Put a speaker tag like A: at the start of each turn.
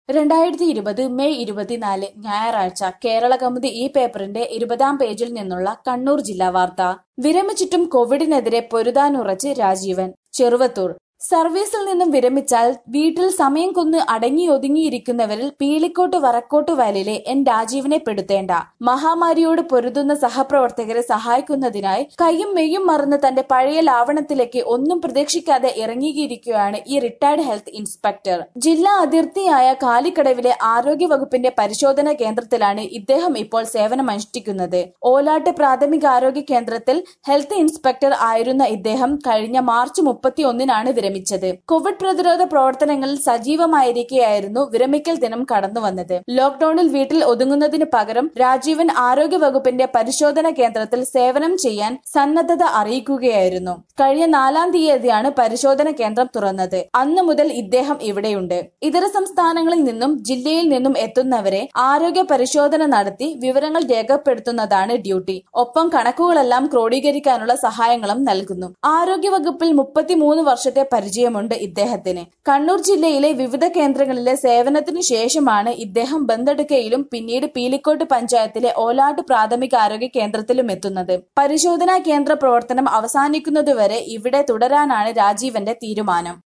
A: രണ്ടായിരത്തി ഇരുപത് മെയ് ഇരുപത്തിനാല് ഞായറാഴ്ച കേരള കൗമുദി ഈ പേപ്പറിന്റെ ഇരുപതാം പേജിൽ നിന്നുള്ള കണ്ണൂർ ജില്ലാ വാർത്ത വിരമിച്ചിട്ടും കോവിഡിനെതിരെ പൊരുതാനുറച്ച് രാജീവൻ ചെറുവത്തൂർ സർവീസിൽ നിന്നും വിരമിച്ചാൽ വീട്ടിൽ സമയം കൊന്ന് അടങ്ങിയൊതുങ്ങിയിരിക്കുന്നവരിൽ പീലിക്കോട്ട് വറക്കോട്ട് വയലിലെ എൻ രാജീവിനെ പെടുത്തേണ്ട മഹാമാരിയോട് പൊരുതുന്ന സഹപ്രവർത്തകരെ സഹായിക്കുന്നതിനായി കൈയും മെയ്യും മറന്ന് തന്റെ പഴയ ലാവണത്തിലേക്ക് ഒന്നും പ്രതീക്ഷിക്കാതെ ഇറങ്ങിയിരിക്കുകയാണ് ഈ റിട്ടയർഡ് ഹെൽത്ത് ഇൻസ്പെക്ടർ ജില്ലാ അതിർത്തിയായ കാലിക്കടവിലെ ആരോഗ്യ വകുപ്പിന്റെ പരിശോധനാ കേന്ദ്രത്തിലാണ് ഇദ്ദേഹം ഇപ്പോൾ സേവനമനുഷ്ഠിക്കുന്നത് ഓലാട്ട് പ്രാഥമികാരോഗ്യ കേന്ദ്രത്തിൽ ഹെൽത്ത് ഇൻസ്പെക്ടർ ആയിരുന്ന ഇദ്ദേഹം കഴിഞ്ഞ മാർച്ച് മുപ്പത്തി ഒന്നിനാണ് വിരമിച്ചത് കോവിഡ് പ്രതിരോധ പ്രവർത്തനങ്ങളിൽ സജീവമായിരിക്കെയായിരുന്നു വിരമിക്കൽ ദിനം കടന്നു വന്നത് ലോക്ഡൌണിൽ വീട്ടിൽ ഒതുങ്ങുന്നതിന് പകരം രാജീവൻ ആരോഗ്യ വകുപ്പിന്റെ പരിശോധനാ കേന്ദ്രത്തിൽ സേവനം ചെയ്യാൻ സന്നദ്ധത അറിയിക്കുകയായിരുന്നു കഴിഞ്ഞ നാലാം തീയതിയാണ് പരിശോധന കേന്ദ്രം തുറന്നത് അന്നു മുതൽ ഇദ്ദേഹം ഇവിടെയുണ്ട് ഇതര സംസ്ഥാനങ്ങളിൽ നിന്നും ജില്ലയിൽ നിന്നും എത്തുന്നവരെ ആരോഗ്യ പരിശോധന നടത്തി വിവരങ്ങൾ രേഖപ്പെടുത്തുന്നതാണ് ഡ്യൂട്ടി ഒപ്പം കണക്കുകളെല്ലാം ക്രോഡീകരിക്കാനുള്ള സഹായങ്ങളും നൽകുന്നു ആരോഗ്യ വകുപ്പിൽ മുപ്പത്തിമൂന്ന് വർഷത്തെ പരിചയമുണ്ട് ഇദ്ദേഹത്തിന് കണ്ണൂർ ജില്ലയിലെ വിവിധ കേന്ദ്രങ്ങളിലെ സേവനത്തിനു ശേഷമാണ് ഇദ്ദേഹം ബന്തെടുക്കയിലും പിന്നീട് പീലിക്കോട്ട് പഞ്ചായത്തിലെ ഓലാട്ട് പ്രാഥമിക ആരോഗ്യ കേന്ദ്രത്തിലും എത്തുന്നത് പരിശോധനാ കേന്ദ്ര പ്രവർത്തനം അവസാനിക്കുന്നതുവരെ ഇവിടെ തുടരാനാണ് രാജീവന്റെ തീരുമാനം